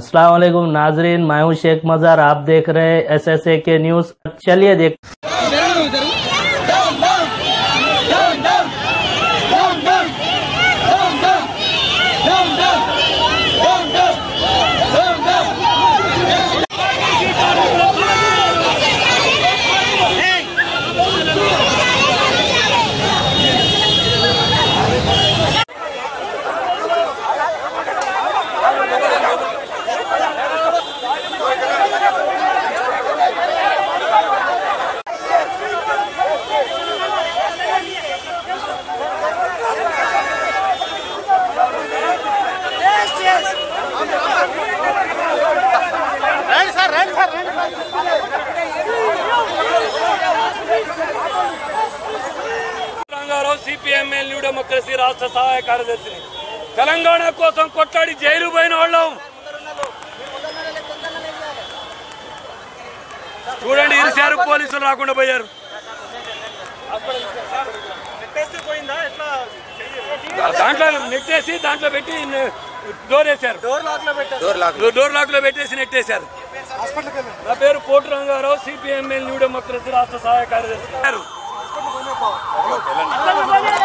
अस्सलाम वालेकुम नाजरीन मैं हूं शेख मजार आप देख रहे हैं एस एस ए के न्यूज चलिए देख రంగారావు సిపిఎంఎల్ న్యూ డెమోక్రసీ రాష్ట్ర సహాయ కార్యదర్శిని తెలంగాణ కోసం కొట్లాడి జైలు పోయిన వాళ్ళం చూడండి ఇరిశారు పోలీసులు రాకుండా పోయారు దాంట్లో నెట్టేసి దాంట్లో పెట్టి డోర్ వేశారు డోర్ లాక్ లో పెట్టేసి నెట్టేశారు నా పేరు కోటి రంగారావు సిపిఎంఎల్ న్యూ డెమోక్రసీ రాష్ట్ర సహాయ కార్యదర్శి